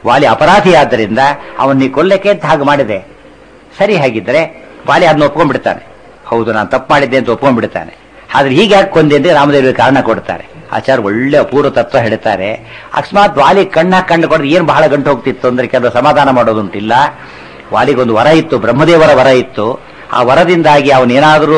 ವಾಲಿ ಅಪರಾಧಿ ಆದ್ದರಿಂದ ಅವನ್ನ ಕೊಲ್ಲಕ್ಕೆ ಅಂತ ಹಾಗೆ ಮಾಡಿದೆ ಸರಿ ಹಾಗಿದ್ರೆ ವಾಲಿ ಅದನ್ನ ಒಪ್ಕೊಂಡ್ಬಿಡ್ತಾನೆ ಹೌದು ನಾನು ತಪ್ಪು ಮಾಡಿದ್ದೆ ಅಂತ ಒಪ್ಕೊಂಡ್ಬಿಡ್ತಾನೆ ಆದ್ರೆ ಹೀಗೆ ಯಾಕೆ ಕೊಂದೆ ಅಂದ್ರೆ ರಾಮದೇವರಿಗೆ ಕಾರಣ ಕೊಡ್ತಾರೆ ಆಚಾರ ಒಳ್ಳೆ ಅಪೂರ್ವ ತತ್ವ ಹೇಳ್ತಾರೆ ಅಕಸ್ಮಾತ್ ವಾಲಿ ಕಣ್ಣ ಕಣ್ಣು ಕೊಡದ್ರೆ ಏನ್ ಬಹಳ ಗಂಟು ಹೋಗ್ತಿತ್ತು ಅಂದ್ರೆ ಕೆಲವು ಸಮಾಧಾನ ಮಾಡೋದುಂಟಿಲ್ಲ ವಾಲಿಗೊಂದು ವರ ಇತ್ತು ಬ್ರಹ್ಮದೇವರ ವರ ಇತ್ತು ಆ ವರದಿಂದಾಗಿ ಅವನೇನಾದರೂ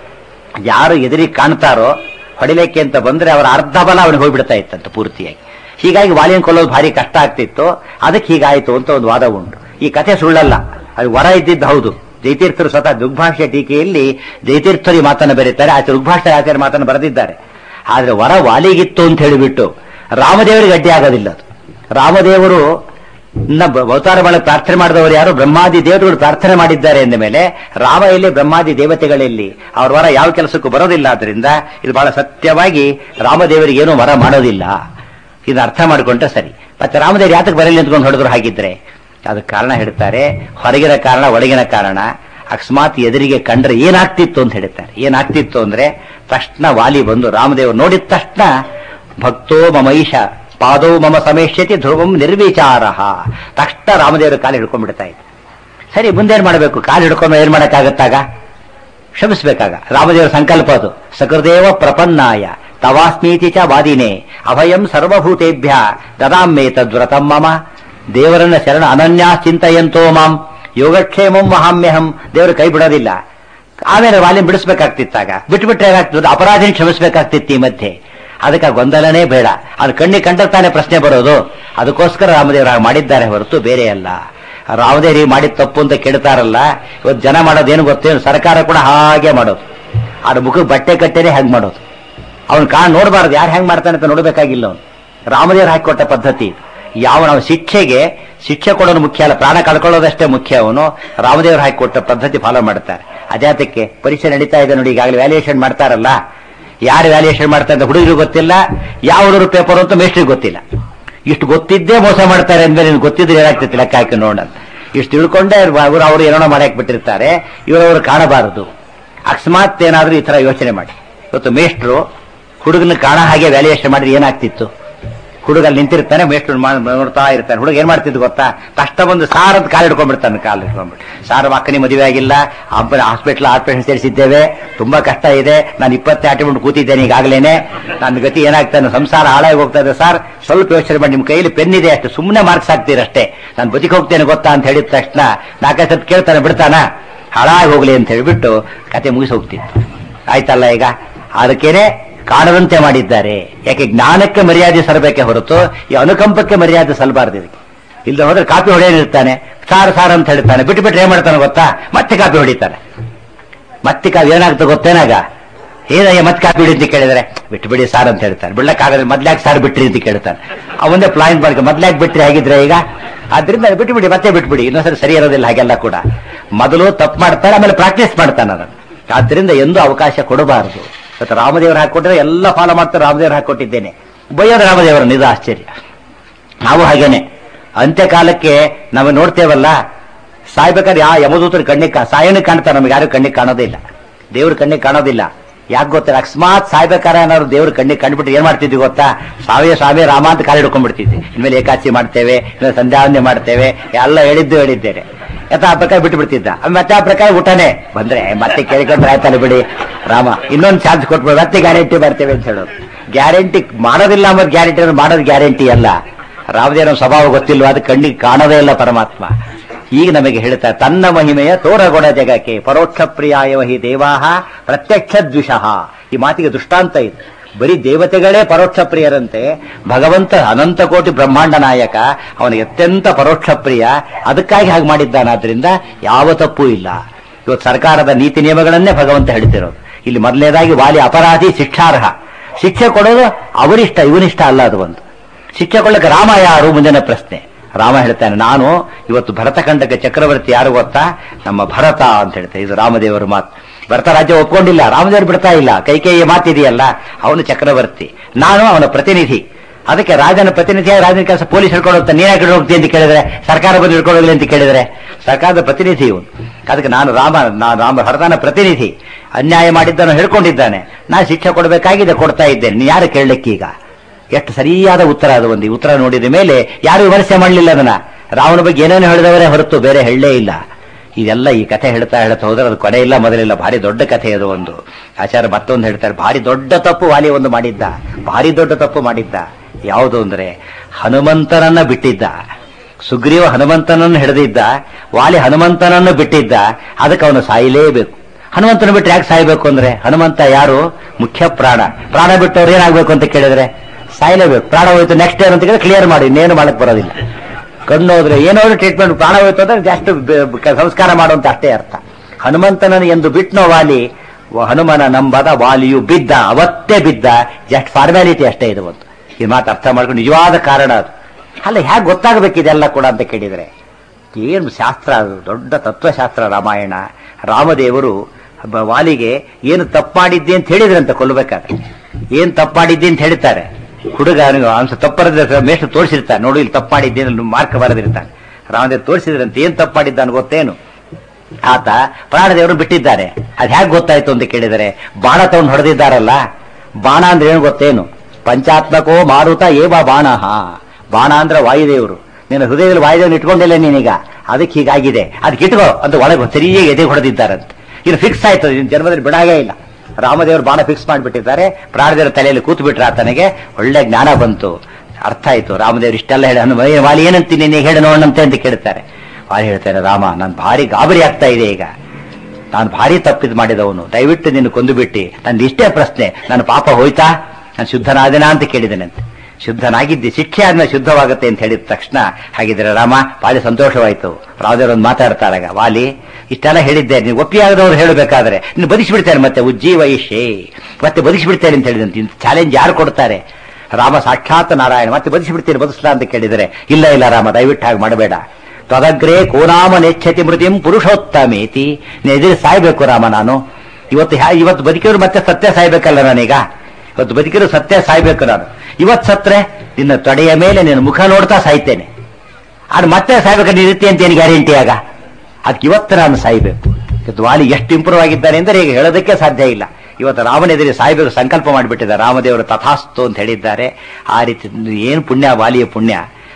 ಯಾರು ಎದುರಿಗೆ ಕಾಣ್ತಾರೋ ಹೊಡಿಲಿಕ್ಕೆ ಅಂತ ಬಂದ್ರೆ ಅವರ ಅರ್ಧ ಬಲ ಅವನಿಗೆ ಹೋಗ್ಬಿಡ್ತಾ ಇತ್ತಂತ ಪೂರ್ತಿಯಾಗಿ ಹೀಗಾಗಿ ವಾಲಿಯನ್ನು ಕೊಲ್ಲೋದು ಭಾರಿ ಕಷ್ಟ ಆಗ್ತಿತ್ತು ಅದಕ್ಕೆ ಹೀಗಾಯ್ತು ಅಂತ ಒಂದು ವಾದ ಉಂಟು ಈ ಕಥೆ ಸುಳ್ಳಲ್ಲ ಅದು ವರ ಇದ್ದಿದ್ದು ಹೌದು ಜೈತೀರ್ಥರು ಸ್ವತಃ ದುಗ್ಭಾಷ್ಯ ಟೀಕೆಯಲ್ಲಿ ಜೈತೀರ್ಥರು ಈ ಮಾತನ್ನು ಬರೀತಾರೆ ಆಚೆ ದುಗ್ಭಾಷ್ಯ ಆಚಾರ್ಯ ಮಾತನ್ನು ಬರೆದಿದ್ದಾರೆ ಆದ್ರೆ ವರ ವಾಲಿಗಿತ್ತು ಅಂತ ಹೇಳಿಬಿಟ್ಟು ರಾಮದೇವರಿಗೆ ಅಡ್ಡಿ ಆಗೋದಿಲ್ಲ ಅದು ರಾಮದೇವರು ಇನ್ನ ಬ- ಅವತಾರ ಮಾಡಿ ಪ್ರಾರ್ಥನೆ ಮಾಡಿದವರು ಯಾರು ಬ್ರಹ್ಮಾದಿ ದೇವರುಗಳು ಪ್ರಾರ್ಥನೆ ಮಾಡಿದ್ದಾರೆ ಎಂದ ಮೇಲೆ ರಾಮ ಎಲ್ಲಿ ಬ್ರಹ್ಮಾದಿ ದೇವತೆಗಳಲ್ಲಿ ಅವ್ರ ವರ ಯಾವ ಕೆಲಸಕ್ಕೂ ಬರೋದಿಲ್ಲ ಆದ್ರಿಂದ ಇದು ಬಹಳ ಸತ್ಯವಾಗಿ ರಾಮದೇವರಿಗೆ ಏನೂ ವರ ಮಾಡೋದಿಲ್ಲ ಇದು ಅರ್ಥ ಮಾಡಿಕೊಂಡ್ರೆ ಸರಿ ಮತ್ತೆ ರಾಮದೇವರು ಯಾತಕ್ಕೆ ಬರಲಿ ನಿಂತ್ಕೊಂಡು ಹೊಡೆದ್ರು ಹಾಗಿದ್ರೆ ಅದಕ್ಕೆ ಕಾರಣ ಹೇಳ್ತಾರೆ ಹೊರಗಿನ ಕಾರಣ ಒಳಗಿನ ಕಾರಣ ಅಕಸ್ಮಾತ್ ಎದುರಿಗೆ ಕಂಡ್ರೆ ಏನಾಗ್ತಿತ್ತು ಅಂತ ಹೇಳ್ತಾರೆ ಏನಾಗ್ತಿತ್ತು ಅಂದ್ರೆ ತಕ್ಷಣ ವಾಲಿ ಬಂದು ರಾಮದೇವರು ನೋಡಿದ ತಕ್ಷಣ ಭಕ್ತೋ ಮಮೈಷ ಪಾದೋ ಮಮ ಸಮೇಷ್ಯತಿ ಧ್ರುವಂ ನಿರ್ವಿಚಾರ ತಕ್ಷಣ ರಾಮದೇವರ ಕಾಲು ಹಿಡ್ಕೊಂಡ್ಬಿಡ್ತಾ ಇತ್ತು ಸರಿ ಮುಂದೇನ್ ಮಾಡಬೇಕು ಕಾಲು ಹಿಡ್ಕೊಂಡು ಏನ್ ಮಾಡಕ್ಕಾಗತ್ತಾಗ ಕ್ಷಮಿಸ್ಬೇಕಾಗ ರಾಮದೇವರ ಸಂಕಲ್ಪ ಅದು ಸಕೃದೇವ ಪ್ರಪನ್ನಾಯ ತವಾಸ್ಮೀತಿ ಚ ವಾದಿನೇ ಅಭಯಂ ಸರ್ವಭೂತೇಭ್ಯ ದದಾಮೇ ತದ್ವ್ರತಂ ಮಮ ದೇವರನ್ನ ಶರಣ ಅನನ್ಯಾ ಚಿಂತೆಯಂತೋ ಮಾಂ ಯೋಗಕ್ಷೇಮಂ ಮಹಾಮ್ಯಹಂ ದೇವರು ಕೈ ಬಿಡೋದಿಲ್ಲ ಆಮೇಲೆ ವಾಲ್ಯೂಮ್ ಬಿಡಿಸ್ಬೇಕಾಗ್ತಿತ್ತಾಗ ಬಿಟ್ಬಿಟ್ರೆ ಏನಾಗ್ತದೆ ಅಪರಾಧಿನ ಕ್ಷಮಿಸ್ಬೇಕಾಗ್ತಿತ್ತು ಈ ಮಧ್ಯೆ ಅದಕ್ಕೆ ಆ ಗೊಂದಲನೇ ಬೇಡ ಅದು ಕಣ್ಣಿಗೆ ಕಂಡತಾನೆ ಪ್ರಶ್ನೆ ಬರೋದು ಅದಕ್ಕೋಸ್ಕರ ರಾಮದೇವರು ಹಾಗೆ ಮಾಡಿದ್ದಾರೆ ಹೊರತು ಬೇರೆ ಅಲ್ಲ ರಾಮದೇವರಿಗೆ ಮಾಡಿದ ತಪ್ಪು ಅಂತ ಕೇಳ್ತಾರಲ್ಲ ಇವತ್ತು ಜನ ಮಾಡೋದೇನು ಗೊತ್ತೇನು ಸರ್ಕಾರ ಕೂಡ ಹಾಗೆ ಮಾಡೋದು ಅವ್ರ ಮುಖಕ್ಕೆ ಬಟ್ಟೆ ಕಟ್ಟೇನೆ ಹಾಗೆ ಮಾಡೋದು ಅವನು ಕಾಣ್ ನೋಡಬಾರ್ದು ಯಾರು ಹೆಂಗ್ ಮಾಡ್ತಾನೆ ಅಂತ ನೋಡಬೇಕಾಗಿಲ್ಲ ಅವನು ರಾಮದೇವರು ಹಾಕಿಕೊಟ್ಟ ಪದ್ಧತಿ ಇದು. ಯಾವ ನಾವು ಶಿಕ್ಷೆಗೆ ಶಿಕ್ಷೆ ಕೊಡೋದು ಮುಖ್ಯ ಅಲ್ಲ ಪ್ರಾಣ ಕಳ್ಕೊಳ್ಳೋದಷ್ಟೇ ಮುಖ್ಯ ಅವನು ರಾಮದೇವರು ಹಾಕಿಕೊಟ್ಟ ಪದ್ಧತಿ ಫಾಲೋ ಮಾಡ್ತಾರೆ ಅದ್ಯಾತಕ್ಕೆ ಪರೀಕ್ಷೆ ನಡೀತಾ ಇದೆ ನೋಡಿ ಈಗಾಗಲೇ ವ್ಯಾಲ್ಯೂಯೇಷನ್ ಮಾಡ್ತಾರಲ್ಲ ಯಾರು ವ್ಯಾಲ್ಯೂಯೇಷನ್ ಮಾಡ್ತಾರೆ ಅಂತ ಹುಡುಗರಿಗೆ ಗೊತ್ತಿಲ್ಲ ಯಾವ ಹುಡುಗರು ಪೇಪರ್ ಅಂತ ಮೇಸ್ಟ್ರಿಗೆ ಗೊತ್ತಿಲ್ಲ ಇಷ್ಟು ಗೊತ್ತಿದ್ದೇ ಮೋಸ ಮಾಡ್ತಾರೆ ಅಂದ್ಮೇಲೆ ನಿನ್ಗೆ ಗೊತ್ತಿದ್ರೆ ಏನಾಗ್ತೈತಿ ಲೆಕ್ಕ ಹಾಕಿ ನೋಡೋಣ ಇಷ್ಟು ತಿಳ್ಕೊಂಡೇ ಅವರು ಅವರು ಏನೋ ಮಾಡಕ್ ಬಿಟ್ಟಿರ್ತಾರೆ ಇವರವರು ಕಾಣಬಾರದು ಅಕಸ್ಮಾತ್ ಏನಾದ್ರೂ ಈ ತರ ಯೋಚನೆ ಮಾಡಿ ಇವತ್ತು ಮೇಷ್ಟ್ರು ಹುಡುಗನ ಕಾಣ ಹಾಗೆ ವ್ಯಾಲ್ಯೂಯೇಷನ್ ಮಾಡಿದ್ರೆ ಏನಾಗ್ತಿತ್ತು ಹುಡುಗ ಅಲ್ಲಿ ನಿಂತಿರ್ತಾನೆ ಮೇಷ್ಟ್ರು ಮಾ- ನೋಡ್ತಾ ಇರ್ತಾನೆ ಹುಡುಗ ಏನ್ ಮಾಡ್ತಿದ್ದು ಗೊತ್ತಾ ಕಷ್ಟ ಬಂದು ಸಾರ್ ಅಂತ ಕಾಲು ಹಿಡ್ಕೊಂಡ್ಬಿಡ್ತಾನೆ ಕಾಲು ಹಿಡ್ಕೊಂಡ್ಬಿಟ್ಟು ಸಾರ್ ಅಕ್ಕನಿ ಮದುವೆ ಆಗಿಲ್ಲ ಹಾಸ್ಪಿಟ್ಲ್ ಆಪರೇಷನ್ ಸೇರಿಸಿದ್ದೇವೆ ತುಂಬಾ ಕಷ್ಟ ಇದೆ ನಾನು ಇಪ್ಪತ್ತೇ ಅಟೆಂಡ್ ಕೂತಿದ್ದೇನೆ ಈಗಾಗಲೇನೆ ನನ್ನ ಗತಿ ಏನಾಗ್ತಾನೆ ಸಂಸಾರ ಹಾಳಾಗಿ ಹೋಗ್ತಾ ಇದೆ ಸರ್ ಸ್ವಲ್ಪ ಯೋಚನೆ ಮಾಡಿ ನಿಮ್ ಕೈಯಲ್ಲಿ ಪೆನ್ ಇದೆ ಅಷ್ಟು ಸುಮ್ಮನೆ ಮಾರ್ಕ್ಸ್ ಹಾಕ್ತೀರಷ್ಟೇ ನಾನು ಬದುಕಿ ಹೋಗ್ತೇನೆ ಗೊತ್ತಾ ಅಂತ ಹೇಳಿದ ತಕ್ಷಣ ನಾಲ್ಕೈದು ಸತ್ ಕೇಳ್ತಾನೆ ಬಿಡ್ತಾನ ಹಾಳಾಗಿ ಹೋಗ್ಲಿ ಅಂತ ಹೇಳ್ಬಿಟ್ಟು ಕತೆ ಮುಗಿಸಿ ಹೋಗ್ತಿತ್ತು ಆಯ್ತಲ್ಲ ಈಗ ಅದಕ್ಕೇನೆ ಕಾಣದಂತೆ ಮಾಡಿದ್ದಾರೆ ಯಾಕೆ ಜ್ಞಾನಕ್ಕೆ ಮರ್ಯಾದೆ ಸಲ್ಲಬೇಕೆ ಹೊರತು ಈ ಅನುಕಂಪಕ್ಕೆ ಮರ್ಯಾದೆ ಸಲ್ಲಬಾರ್ದು ಇದಕ್ಕೆ ಇಲ್ಲದೆ ಹೋದ್ರೆ ಕಾಪಿ ಹೊಡೆಯನಿರ್ತಾನೆ ಸಾರ್ ಸಾರ್ ಅಂತ ಹೇಳ್ತಾನೆ ಬಿಟ್ಟು ಬಿಟ್ರೆ ಏನ್ ಮಾಡ್ತಾನೆ ಗೊತ್ತಾ ಮತ್ತೆ ಕಾಪಿ ಹೊಡಿತಾನೆ ಮತ್ತೆ ಕಾಪಿ ಏನಾಗ್ತದೆ ಗೊತ್ತೇನಾಗ ಏನಯ್ಯ ಮತ್ತೆ ಕಾಪಿ ಹಿಡಿ ಅಂತ ಕೇಳಿದ್ರೆ ಬಿಟ್ಟು ಬಿಡಿ ಸಾರ್ ಅಂತ ಹೇಳ್ತಾನೆ ಬಿಡ್ಲಕ್ಕಾಗದ್ರೆ ಮೊದ್ಲಾಕ್ ಸಾರ್ ಬಿಟ್ರಿ ಅಂತ ಕೇಳ್ತಾನೆ ಅವನ್ನೇ ಪ್ಲಾನ್ ಮಾಡ್ಕ ಮೊದ್ಲಾಕ್ ಬಿಟ್ರಿ ಆಗಿದ್ರೆ ಈಗ ಆದ್ರಿಂದ ಬಿಟ್ಟು ಬಿಡಿ ಮತ್ತೆ ಬಿಟ್ಬಿಡಿ ಇನ್ನೊಂದ್ಸರಿ ಸರಿ ಇರೋದಿಲ್ಲ ಹಾಗೆಲ್ಲ ಕೂಡ ಮೊದಲು ತಪ್ಪು ಮಾಡ್ತಾನೆ ಆಮೇಲೆ ಪ್ರಾಕ್ಟೀಸ್ ಮಾಡ್ತಾನೆ ಅದನ್ನು ಆದ್ರಿಂದ ಎಂದೂ ಅವಕಾಶ ಕೊಡಬಾರದು ಇವತ್ತು ರಾಮದೇವರು ಹಾಕೊಟ್ರೆ ಎಲ್ಲ ಫಾಲೋ ಮಾಡ್ತಾರೆ ರಾಮದೇವರು ಹಾಕೊಟ್ಟಿದ್ದೇನೆ ಬೈಯೋದು ರಾಮದೇವರನ್ನು ಇದು ಆಶ್ಚರ್ಯ ನಾವು ಹಾಗೇನೆ ಅಂತ್ಯಕಾಲಕ್ಕೆ ನಾವು ನೋಡ್ತೇವಲ್ಲ ಸಾಯ್ಬೇಕಾದ್ರೆ ಯಾ ಯಮದೂತರು ಕಣ್ಣಿಗೆ ಕಾ- ಸಾಯನಿಗೆ ಕಾಣ್ತಾರೆ ನಮ್ಗೆ ಯಾರು ಕಣ್ಣಿಗೆ ಕಾಣೋದೇ ಇಲ್ಲ ದೇವ್ರ ಕಣ್ಣಿಗೆ ಕಾಣೋದಿಲ್ಲ ಯಾಕೆ ಗೊತ್ತಿಲ್ಲ ಅಕಸ್ಮಾತ್ ಸಾಯ್ಬೇಕಾದ್ರೆ ಏನಾದ್ರು ದೇವ್ರ ಕಣ್ಣಿಗೆ ಕಂಡ್ಬಿಟ್ಟು ಏನ್ ಮಾಡ್ತಿದ್ವಿ ಗೊತ್ತಾ ಸಾವೇ ಸ್ವಾಮಿ ರಾಮ ಅಂತ ಕಾಲು ಹಿಡ್ಕೊಂಡ್ಬಿಡ್ತಿದ್ವಿ ಇನ್ಮೇಲೆ ಏಕಾಚಿ ಮಾಡ್ತೇವೆ ಇನ್ಮೇಲೆ ಸಂಧ್ಯಾವಂದನೆ ಮಾಡ್ತೇವೆ ಎಲ್ಲ ಹೇಳಿದ್ದು ಹೇಳಿದ್ದೇನೆ ಯಥ ಆ ಪ್ರಕಾರ ಬಿಟ್ಟು ಬಿಡ್ತಿದ್ದ ಆಮೇಲೆ ಮತ್ತೆ ಆ ಪ್ರಕಾರ ಊಟನೇ ಬಂದ್ರೆ ಮತ್ತೆ ಕೇಳ್ಕೊಂಡ್ರೆ ಆಯ್ತಲ್ಲ ಬಿಡಿ ರಾಮ ಇನ್ನೊಂದು ಚಾನ್ಸ್ ಕೊಟ್ಬಿಡು ಮತ್ತೆ ಗ್ಯಾರಂಟಿ ಬರ್ತೇವೆ ಅಂತ ಹೇಳೋದು ಗ್ಯಾರಂಟಿ ಮಾಡೋದಿಲ್ಲ ಅನ್ನೋದು ಗ್ಯಾರಂಟಿ ಅಂದ್ರೆ ಮಾಡೋದು ಗ್ಯಾರಂಟಿ ಅಲ್ಲ ರಾಮದೇವನ ಸ್ವಭಾವ ಗೊತ್ತಿಲ್ವಾ ಅದು ಕಣ್ಣಿಗೆ ಕಾಣೋದೇ ಇಲ್ಲ ಪರಮಾತ್ಮ ಈಗ ನಮಗೆ ಹೇಳ್ತಾರೆ ತನ್ನ ಮಹಿಮೆಯ ತೋರಗೊಡ ಜಗಕ್ಕೆ ಪರೋಕ್ಷ ಪ್ರಿಯಾಯ ಹಿ ದೇವಾಹ ಪ್ರತ್ಯಕ್ಷ ದ್ವಿಷಃ ಈ ಮಾತಿಗೆ ದೃಷ್ಟಾಂತ ಇದೆ ಬರೀ ದೇವತೆಗಳೇ ಪರೋಕ್ಷ ಪ್ರಿಯರಂತೆ ಭಗವಂತ ಅನಂತ ಕೋಟಿ ಬ್ರಹ್ಮಾಂಡ ನಾಯಕ ಅವನಿಗೆ ಅತ್ಯಂತ ಪರೋಕ್ಷ ಪ್ರಿಯ ಅದಕ್ಕಾಗಿ ಹಾಗೆ ಮಾಡಿದ್ದಾನಾದ್ರಿಂದ ಯಾವ ತಪ್ಪೂ ಇಲ್ಲ ಇವತ್ತು ಸರ್ಕಾರದ ನೀತಿ ನಿಯಮಗಳನ್ನೇ ಭಗವಂತ ಹೇಳ್ತಿರೋದು ಇಲ್ಲಿ ಮೊದಲನೇದಾಗಿ ವಾಲಿ ಅಪರಾಧಿ ಶಿಕ್ಷಾರ್ಹ ಶಿಕ್ಷೆ ಕೊಡೋದು ಅವರಿಷ್ಟ ಇವನಿಷ್ಟ ಅಲ್ಲ ಅದು ಒಂದು ಶಿಕ್ಷೆ ಕೊಡಲಿಕ್ಕೆ ರಾಮ ಯಾರು ಮುಂದಿನ ಪ್ರಶ್ನೆ ರಾಮ ಹೇಳ್ತಾನೆ ನಾನು ಇವತ್ತು ಭರತಖಂಡಕ್ಕೆ ಚಕ್ರವರ್ತಿ ಯಾರು ಗೊತ್ತಾ ನಮ್ಮ ಭರತ ಅಂತ ಹೇಳ್ತಾರೆ ಇದು ರಾಮದೇವರ ಮಾತು ಭರತ ರಾಜ್ಯ ಒಪ್ಕೊಂಡಿಲ್ಲ ರಾಮದೇವರು ಬಿಡ್ತಾ ಇಲ್ಲ ಕೈಕೇಯಿಯ ಮಾತಿದೆಯಲ್ಲ ಅವನು ಚಕ್ರವರ್ತಿ ನಾನು ಅವನ ಪ್ರತಿನಿಧಿ ಅದಕ್ಕೆ ರಾಜನ ಪ್ರತಿನಿಧಿ ರಾಜನ ಕೆಲಸ ಪೊಲೀಸ್ ಹಿಡ್ಕೊಂಡು ಹೋಗ್ತಾನೆ ನೀನ್ ಯಾಕೆ ಹೋಗ್ತೀನಿ ಅಂತ ಕೇಳಿದ್ರೆ ಸರ್ಕಾರ ಬಂದು ಹಿಡ್ಕೊಂಡು ಹೋಗ್ಲಿ ಅಂತ ಕೇಳಿದ್ರೆ ಸರ್ಕಾರದ ಪ್ರತಿನಿಧಿ ಇವನು ಅದಕ್ಕೆ ನಾನು ರಾಮ ನಾನು ರಾಮ ಭರತನ ಪ್ರತಿನಿಧಿ ಅನ್ಯಾಯ ಮಾಡಿದ್ದನ್ನು ಹೇಳ್ಕೊಂಡಿದ್ದಾನೆ ನಾನು ಶಿಕ್ಷೆ ಕೊಡಬೇಕಾಗಿದೆ ಕೊಡ್ತಾ ಇದ್ದೇನೆ ನೀ ಯಾರು ಕೇಳಲಿಕ್ಕೆ ಈಗ ಎಷ್ಟು ಸರಿಯಾದ ಉತ್ತರ ಅದು ಒಂದು ಈ ಉತ್ತರ ನೋಡಿದ ಮೇಲೆ ಯಾರು ವಿಮರ್ಶೆ ಮಾಡಲಿಲ್ಲ ಅದನ್ನ ರಾವಣ ಬಗ್ಗೆ ಏನೇನು ಹೇಳಿದವರೇ ಹೊರತು ಬೇರೆ ಹೇಳಲೇ ಇಲ್ಲ ಇದೆಲ್ಲ ಈ ಕಥೆ ಹೇಳ್ತಾ ಹೇಳ್ತಾ ಹೋದ್ರೆ ಅದು ಕೊನೆ ಇಲ್ಲ ಮೊದಲಿಲ್ಲ ಭಾರಿ ದೊಡ್ಡ ಕಥೆ ಅದು ಒಂದು ಆಚಾರ್ಯ ಮತ್ತೊಂದು ಹೇಳ್ತಾರೆ ಭಾರಿ ದೊಡ್ಡ ತಪ್ಪು ವಾಲಿ ಒಂದು ಮಾಡಿದ್ದ ಭಾರಿ ದೊಡ್ಡ ತಪ್ಪು ಮಾಡಿದ್ದ ಯಾವುದು ಅಂದ್ರೆ ಹನುಮಂತನನ್ನ ಬಿಟ್ಟಿದ್ದ ಸುಗ್ರೀವ ಹನುಮಂತನನ್ನು ಹಿಡಿದಿದ್ದ ವಾಲಿ ಹನುಮಂತನನ್ನು ಬಿಟ್ಟಿದ್ದ ಅದಕ್ಕೆ ಅವನು ಸಾಯಲೇಬೇಕು ಹನುಮಂತನ ಬಿಟ್ಟು ಯಾಕೆ ಸಾಯ್ಬೇಕು ಅಂದ್ರೆ ಹನುಮಂತ ಯಾರು ಮುಖ್ಯ ಪ್ರಾಣ ಪ್ರಾಣ ಬಿಟ್ಟವ್ರು ಏನಾಗ್ಬೇಕು ಅಂತ ಕೇಳಿದ್ರೆ ಸಾಯಲೇಬೇಕು ಪ್ರಾಣ ಹೋಯ್ತು ನೆಕ್ಸ್ಟ್ ಏನು ಅಂತ ಕೇಳಿದ್ರೆ ಕ್ಲಿಯರ್ ಮಾಡಿ ಇನ್ನೇನು ಮಾಡಕ್ ಬರೋದಿಲ್ಲ ಕಣ್ಣು ಹೋದ್ರೆ ಏನೋ ಟ್ರೀಟ್ಮೆಂಟ್ ಪ್ರಾಣ ಹೋಯ್ತು ಅಂದ್ರೆ ಜಾಸ್ತಿ ಬ- ಬ- ಸಂಸ್ಕಾರ ಮಾಡುವಂತ ಅಷ್ಟೇ ಅರ್ಥ ಹನುಮಂತನನ್ನು ಎಂದು ಬಿಟ್ನೋ ವಾಲಿ ವ- ಹನುಮನ ನಂಬದ ವಾಲಿಯು ಬಿದ್ದ ಅವತ್ತೇ ಬಿದ್ದ ಜಸ್ಟ್ ಫಾರ್ಮ್ಯಾಲಿಟಿ ಅಷ್ಟೇ ಇದು ಒಂದು ಈ ಮಾತು ಅರ್ಥ ಮಾಡ್ಕೊಂಡು ನಿಜವಾದ ಕಾರಣ ಅದು ಅಲ್ಲ ಹೇಗೆ ಗೊತ್ತಾಗಬೇಕು ಇದೆಲ್ಲ ಕೂಡ ಅಂತ ಕೇಳಿದ್ರೆ ಏನು ಶಾಸ್ತ್ರ ಅದು ದೊಡ್ಡ ತತ್ವಶಾಸ್ತ್ರ ರಾಮಾಯಣ ರಾಮದೇವರು ಬ- ವಾಲಿಗೆ ಏನು ತಪ್ಪು ಮಾಡಿದ್ದೆ ಅಂತ ಹೇಳಿದ್ರಂತೆ ಕೊಲ್ಲಬೇಕಾದ್ರೆ ಏನ್ ತಪ್ಪು ಮಾಡಿದ್ದೆ ಅಂತ ಹೇಳ್ತಾರೆ ಹುಡುಗ ಅವನಿಗೆ ಅಂಶ ತಪ್ಪರದ ಮೇಷ್ಟು ತೋರಿಸಿರ್ತಾನೆ ನೋಡು ಇಲ್ಲಿ ತಪ್ಪು ಮಾಡಿದ್ದೆ ಅಂತ ಮಾರ್ಕ್ ಬರೆದಿರ್ತಾನೆ ರಾಮದೇವ್ ತೋರಿಸಿದ್ರಂತೆ ಏನ್ ತಪ್ಪು ಮಾಡಿದ್ದಾನೆ ಗೊತ್ತೇನು ಆತ ಪ್ರಾಣದೇವರು ಬಿಟ್ಟಿದ್ದಾರೆ ಅದ್ ಹೇಗೆ ಗೊತ್ತಾಯ್ತು ಅಂತ ಕೇಳಿದರೆ ಬಾಣ ತಗೊಂಡು ಹೊಡೆದಿದ್ದಾರಲ್ಲ ಬಾಣ ಅಂದ್ರೆ ಏನು ಗೊತ್ತೇನು ಪಂಚಾತ್ಮಕೋ ಮಾರುತ ಏವ ಬಾಣಃ ಬಾಣ ಅಂದ್ರೆ ವಾಯುದೇವರು ನೀನು ಹೃದಯದಲ್ಲಿ ವಾಯುದೇವನ ಇಟ್ಕೊಂಡಿಲ್ಲ ನೀನೀಗ ಅದಕ್ಕೆ ಹೀಗಾಗಿದೆ ಅದಕ್ಕೆ ಇಟ್ಕೋ ಅಂತ ಒಳಗೆ ಸರಿಯಾಗಿ ಎದೆ ಹೊಡೆದಿದ್ದಾರಂತೆ ಇದು ಫಿಕ್ಸ್ ಆಯ್ತು ಇನ್ನು ಜನ್ಮದಲ್ಲಿ ಬಿಡಾಗೇ ಇಲ್ಲ ರಾಮದೇವರು ಬಾಣ ಫಿಕ್ಸ್ ಮಾಡಿಬಿಟ್ಟಿದ್ದಾರೆ ಪ್ರಾಣದೇವರ ತಲೆಯಲ್ಲಿ ಕೂತು ಬಿಟ್ರೆ ಆತನಿಗೆ ಒಳ್ಳೆ ಜ್ಞಾನ ಬಂತು ಅರ್ಥ ಆಯ್ತು ರಾಮದೇವರು ಇಷ್ಟೆಲ್ಲ ಹೇಳಿ ಹನುಮ ಏ, ವಾಲಿ ಏನಂತೀನಿ ನೀನು ಹೇಳಿ ನೋಡಂತೆ ಅಂತ ಕೇಳ್ತಾರೆ ವಾಲಿ ಹೇಳ್ತಾರೆ ರಾಮ ನಾನು ಭಾರಿ ಗಾಬರಿ ಆಗ್ತಾ ಇದೆ ಈಗ ನಾನು ಭಾರಿ ತಪ್ಪಿದ್ ಮಾಡಿದವನು ದಯವಿಟ್ಟು ನಿನ್ನ ಕೊಂದು ಬಿಟ್ಟಿ ನಂದು ಇಷ್ಟೇ ಪ್ರಶ್ನೆ ನನ್ನ ಪಾಪ ಹೋಯ್ತಾ ನಾನು ಶುದ್ಧನಾದೆನಾ ಅಂತ ಕೇಳಿದೆನಂತೆ ಶುದ್ಧನಾಗಿದ್ದೆ ಶಿಕ್ಷೆ ಆದ್ಮೇಲೆ ಶುದ್ಧವಾಗುತ್ತೆ ಅಂತ ಹೇಳಿದ ತಕ್ಷಣ ಹಾಗಿದ್ರೆ ರಾಮ ಭಾರಿ ಸಂತೋಷವಾಯ್ತು ರಾಜರು ಒಂದು ಮಾತಾಡ್ತಾರಾಗ ವಾಲಿ ಇಷ್ಟೆಲ್ಲ ಹೇಳಿದ್ದೆ ನೀವು ಒಪ್ಪಿ ಆಗದವ್ರು ಹೇಳಬೇಕಾದ್ರೆ ನೀನು ಬದಿಸಿಬಿಡ್ತೇನೆ ಮತ್ತೆ ಉಜ್ಜೀವ ಇಶೇ ಮತ್ತೆ ಬದಿಸಿಬಿಡ್ತೇನೆ ಅಂತ ಹೇಳಿದಂತೆ ಇಂಥ ಚಾಲೆಂಜ್ ಯಾರು ಕೊಡ್ತಾರೆ ರಾಮ ಸಾಕ್ಷಾತ್ ನಾರಾಯಣ ಮತ್ತೆ ಬದಿಸಿಬಿಡ್ತೇನೆ ಬದಿಸ್ಲಾ ಅಂತ ಕೇಳಿದರೆ ಇಲ್ಲ ಇಲ್ಲ ರಾಮ ದಯವಿಟ್ಟು ಹಾಗೆ ಮಾಡಬೇಡ ತ್ವದಗ್ರೇ ಕೋನಾಮ ನೆಚ್ಛತಿ ಮೃತಿಂ ಪುರುಷೋತ್ತಮೇತಿ ನೀನು ಎದುರು ಸಾಯ್ಬೇಕು ರಾಮ ನಾನು ಇವತ್ತು ಹ್ಯಾ- ಇವತ್ತು ಬದುಕಿದ್ರು ಮತ್ತೆ ಸತ್ಯ ಸಾಯ್ಬೇಕಲ್ಲ ನಾನೀಗ ಇವತ್ತು ಬದುಕಿದ್ರು ಸತ್ಯ ಸಾಯ್ಬೇಕು ನಾನು ಇವತ್ತು ಸತ್ರೆ ನಿನ್ನ ತೊಡೆಯ ಮೇಲೆ ನಿನ್ನ ಮುಖ ನೋಡ್ತಾ ಸಾಯ್ತೇನೆ ಅದು ಮತ್ತೆ ಸಾಯ್ಬೇಕು ನೀನು ಇರುತ್ತೆ ಅಂತ ಏನು ಗ್ಯಾರಂಟಿ ಆಗ ಅದಕ್ಕೆ ಇವತ್ತು ನಾನು ಸಾಯ್ಬೇಕು ಇವತ್ತು ವಾಲಿ ಎಷ್ಟು ಇಂಪ್ರೂವ್ ಆಗಿದ್ದಾನೆ ಅಂದರೆ ಈಗ ಹೇಳೋದಕ್ಕೆ ಸಾಧ್ಯ ಇಲ್ಲ ಇವತ್ತು ರಾಮನ ಎದುರು ಸಾಯ್ಬೇಕು ಸಂಕಲ್ಪ ಮಾಡಿಬಿಟ್ಟಿದ್ದಾರೆ ರಾಮದೇವರು ತಥಾಸ್ತು ಅಂತ ಹೇಳಿದ್ದಾರೆ ಆ ರೀತಿ ಏನು ಪುಣ್ಯ ವಾಲಿಯ ಪುಣ್ಯ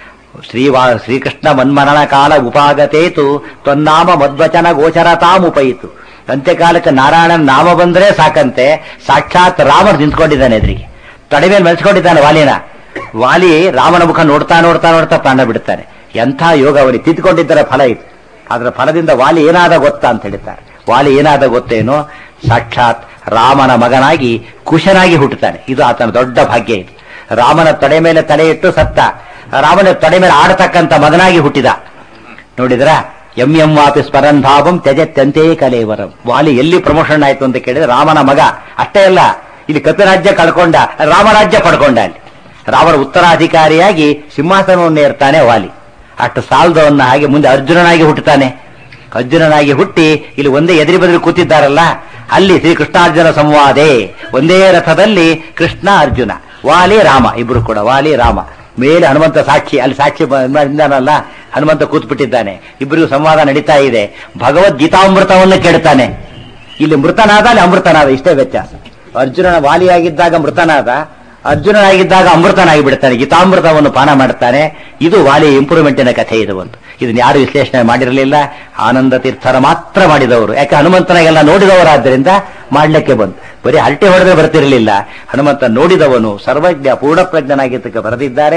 ಶ್ರೀವಾ ಶ್ರೀಕೃಷ್ಣ ಮನ್ಮರಣ ಕಾಲ ಉಪಾಗತೇತು ತ್ವನ್ನಾಮ ಮದ್ವಚನ ಗೋಚರತಾಮುಪಯಿತು ಅಂತ್ಯಕಾಲಕ್ಕೆ ನಾರಾಯಣನ ನಾಮ ಬಂದ್ರೆ ಸಾಕಂತೆ ಸಾಕ್ಷಾತ್ ರಾಮ ನಿಂತ್ಕೊಂಡಿದ್ದಾನೆ ಎದುರಿಗೆ ತೊಡೆ ಮೇಲೆ ಮೆಲ್ಸ್ಕೊಂಡಿದ್ದಾನೆ ವಾಲಿನ ವಾಲಿ ರಾಮನ ಮುಖ ನೋಡ್ತಾ ನೋಡ್ತಾ ನೋಡ್ತಾ ಪ್ರಾಣ ಬಿಡುತ್ತಾನೆ ಎಂಥ ಯೋಗ ಅವನಿಗೆ ತಿದ್ದುಕೊಂಡಿದ್ದರ ಫಲ ಇದು ಅದರ ಫಲದಿಂದ ವಾಲಿ ಏನಾದ ಗೊತ್ತಾ ಅಂತ ಹೇಳ್ತಾರೆ ವಾಲಿ ಏನಾದ ಗೊತ್ತೇನೋ ಸಾಕ್ಷಾತ್ ರಾಮನ ಮಗನಾಗಿ ಕುಶನಾಗಿ ಹುಟ್ಟುತ್ತಾನೆ ಇದು ಆತನ ದೊಡ್ಡ ಭಾಗ್ಯ ಇದು ರಾಮನ ತೊಡೆ ಮೇಲೆ ತಲೆ ಇಟ್ಟು ಸತ್ತ ರಾಮನ ತೊಡೆ ಮೇಲೆ ಆಡತಕ್ಕಂತ ಮಗನಾಗಿ ಹುಟ್ಟಿದ ನೋಡಿದ್ರ ಎಂ ಎಂ ವಾಪಿ ಸ್ಮರನ್ ಭಾವಂ ತ್ಯಜತ್ಯಂತೆ ಕಲೇವರಂ ವಾಲಿ ಎಲ್ಲಿ ಪ್ರಮೋಷನ್ ಆಯ್ತು ಅಂತ ಕೇಳಿದ್ರೆ ರಾಮನ ಮಗ ಅಷ್ಟೇ ಅಲ್ಲ ಇಲ್ಲಿ ಕಪಿರಾಜ್ಯ ಕಳ್ಕೊಂಡ ರಾಮರಾಜ್ಯ ಪಡ್ಕೊಂಡ ಅಲ್ಲಿ ರಾಮನ ಉತ್ತರಾಧಿಕಾರಿಯಾಗಿ ಸಿಂಹಾಸನವನ್ನು ಏರ್ತಾನೆ ವಾಲಿ ಅಷ್ಟು ಸಾಲದವನ್ನ ಹಾಗೆ ಮುಂದೆ ಅರ್ಜುನನಾಗಿ ಹುಟ್ಟುತ್ತಾನೆ ಅರ್ಜುನನಾಗಿ ಹುಟ್ಟಿ ಇಲ್ಲಿ ಒಂದೇ ಎದುರಿ ಬದುರಿ ಕೂತಿದ್ದಾರಲ್ಲ ಅಲ್ಲಿ ಶ್ರೀ ಕೃಷ್ಣಾರ್ಜುನ ಸಂವಾದೆ ಒಂದೇ ರಥದಲ್ಲಿ ಕೃಷ್ಣ ಅರ್ಜುನ ವಾಲಿ ರಾಮ ಇಬ್ರು ಕೂಡ ವಾಲಿ ರಾಮ ಮೇಲೆ ಹನುಮಂತ ಸಾಕ್ಷಿ ಅಲ್ಲಿ ಸಾಕ್ಷಿ ಬಂದಾನಲ್ಲ ಹನುಮಂತ ಕೂತ್ಬಿಟ್ಟಿದ್ದಾನೆ ಇಬ್ಬರಿಗೂ ಸಂವಾದ ನಡೀತಾ ಇದೆ ಭಗವದ್ಗೀತಾಮೃತವನ್ನು ಕೇಳ್ತಾನೆ ಇಲ್ಲಿ ಮೃತನಾದ ಅಲ್ಲಿ ಅಮೃತನಾದ ಇಷ್ಟೇ ವ್ಯತ್ಯಾಸ ಅರ್ಜುನನ ವಾಲಿಯಾಗಿದ್ದಾಗ ಮೃತನಾದ ಅರ್ಜುನನಾಗಿದ್ದಾಗ ಅಮೃತನಾಗಿ ಬಿಡ್ತಾನೆ ಗೀತಾಮೃತವನ್ನು ಪಾನ ಮಾಡ್ತಾನೆ ಇದು ವಾಲಿ ಇಂಪ್ರೂವ್ಮೆಂಟಿನ ಕಥೆ ಇದು ಒಂದು ಇದನ್ನ ಯಾರು ವಿಶ್ಲೇಷಣೆ ಮಾಡಿರಲಿಲ್ಲ ಆನಂದ ತೀರ್ಥರ ಮಾತ್ರ ಮಾಡಿದವರು ಯಾಕೆ ಹನುಮಂತನಾಗೆಲ್ಲ ನೋಡಿದವರಾದ್ದರಿಂದ ಮಾಡ್ಲಿಕ್ಕೆ ಬಂದು ಬರೀ ಹಲ್ಟೆ ಹೊಡೆದ್ರೆ ಬರ್ತಿರಲಿಲ್ಲ ಹನುಮಂತ ನೋಡಿದವನು ಸರ್ವಜ್ಞ ಪೂರ್ಣಪ್ರಜ್ಞನಾಗಿದ್ದಕ್ಕೆ ಬರೆದಿದ್ದಾರೆ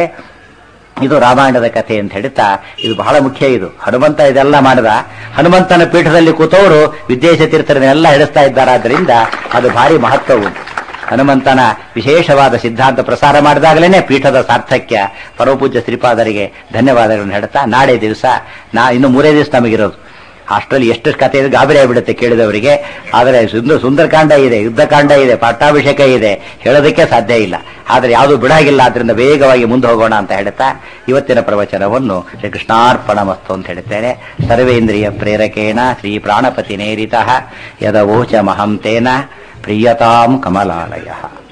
ಇದು ರಾಮಾಯಣದ ಕಥೆ ಅಂತ ಹೇಳ್ತಾ ಇದು ಬಹಳ ಮುಖ್ಯ ಇದು ಹನುಮಂತ ಇದೆಲ್ಲ ಮಾಡಿದ ಹನುಮಂತನ ಪೀಠದಲ್ಲಿ ಕೂತವರು ವಿದೇಶ ತೀರ್ಥರನ್ನೆಲ್ಲ ಹಿಡಿಸ್ತಾ ಇದ್ದಾರಾದ್ರಿಂದ ಅದು ಭಾರಿ ಮಹತ್ವವು ಹನುಮಂತನ ವಿಶೇಷವಾದ ಸಿದ್ಧಾಂತ ಪ್ರಸಾರ ಮಾಡಿದಾಗಲೇ ಪೀಠದ ಸಾರ್ಥಕ್ಯ ಪರಮಪೂಜ್ಯ ಶ್ರೀಪಾದರಿಗೆ ಧನ್ಯವಾದಗಳನ್ನು ಹೇಳ್ತಾ ನಾಳೆ ದಿವಸ ನಾ ಇನ್ನು ಮೂರೇ ದಿವಸ ನಮಗಿರೋದು ಅಷ್ಟರಲ್ಲಿ ಎಷ್ಟು ಕಥೆ ಇದೆ ಗಾಬರಿ ಆಗಿಬಿಡುತ್ತೆ ಕೇಳಿದವರಿಗೆ ಆದರೆ ಸುಂದರ ಸುಂದರಕಾಂಡ ಇದೆ ಯುದ್ಧಕಾಂಡ ಇದೆ ಪಟ್ಟಾಭಿಷೇಕ ಇದೆ ಹೇಳೋದಕ್ಕೆ ಸಾಧ್ಯ ಇಲ್ಲ ಆದರೆ ಯಾವುದು ಬಿಡಾಗಿಲ್ಲ ಆದ್ರಿಂದ ವೇಗವಾಗಿ ಮುಂದೆ ಹೋಗೋಣ ಅಂತ ಹೇಳ್ತಾ ಇವತ್ತಿನ ಪ್ರವಚನವನ್ನು ಶ್ರೀ ಕೃಷ್ಣಾರ್ಪಣ ಮಸ್ತು ಅಂತ ಹೇಳುತ್ತೇನೆ ಸರ್ವೇಂದ್ರಿಯ ಪ್ರೇರಕೇಣ ಶ್ರೀ ಪ್ರಾಣಪತಿ ನೇರಿತ ಯದವೋಚ ಮಹಂತೇನ ಪ್ರಿಯತಾಂ ಕಮಲಾಲಯ